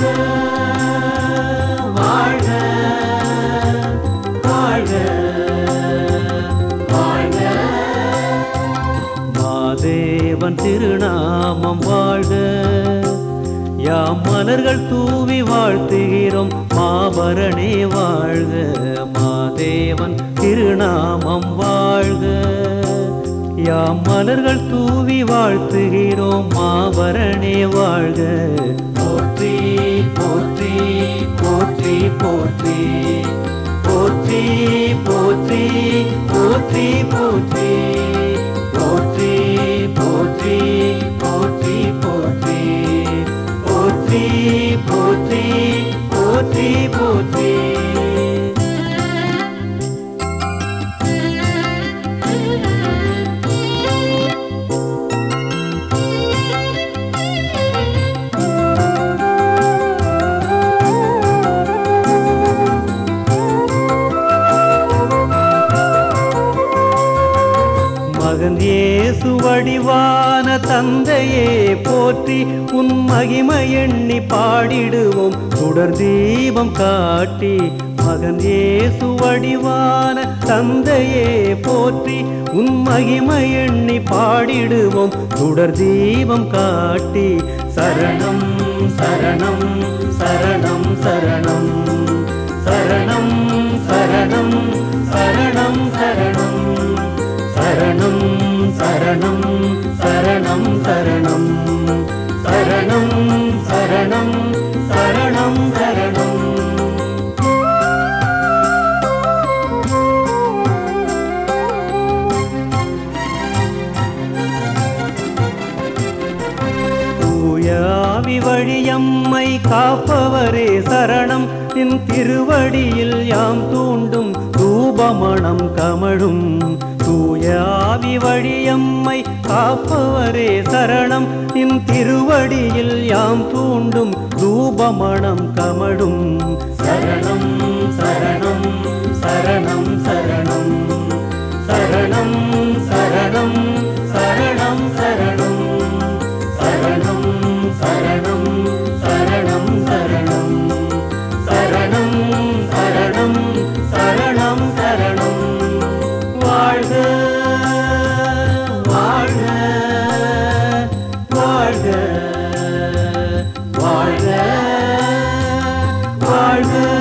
வாழ்க வாழ்க வாழ்க மாதேவன் திருநாமம் வாழ்க யாம் மலர்கள் தூவி வாழ்த்துகிறோம் மாபரணே வாழ்க மாதேவன் திருநாமம் வாழ்க யாம் மலர்கள் தூவி வாழ்த்துகிறோம் மாபரணே வாழ்க போற்றி போற்றி போற்றி போற்றி போற்றி போற்றி போற்றி போற்றி போற்றி போற்றி போற்றி போற்றி போற்றி போற்றி போற்றி போற்றி மகன் இயேசு வடிவான தந்தையே போற்றி உன் மகிமை எண்ணி பாடிடுவோம் சுடர் தீபம் காட்டி மகன் இயேசு வடிவான தந்தையே போற்றி உன் மகிமை எண்ணி பாடிடுவோம் சுடர் தீபம் காட்டி சரணம் சரணம் சரணம் சரணம் சரணம் சரணம் சரணம் சரணம் சரணம் சரணம் சரணம் சரணம் சரணம் சரணம் சரணம் சரணம் தூயாவி வழியம்மை காப்பவரே சரணம் நின் திருவடியில் யாம் தூண்டும் தூபமணம் கமழும் தூயாவி வழியம்மை காப்பவரே சரணம் நின் திருவடியில் யாம் தூண்டும் தூபமணம் கமழும் சரணம் சரணம் சரணம் சரணம் சரணம் சரணம் சரணம் சரணம் சரணம் சரணம் சரணம் சரணம் சரணம் சரணம் சரணம் சரணம் வாழ்க வாழ்க வாழ்க வாழ்க வாழ்க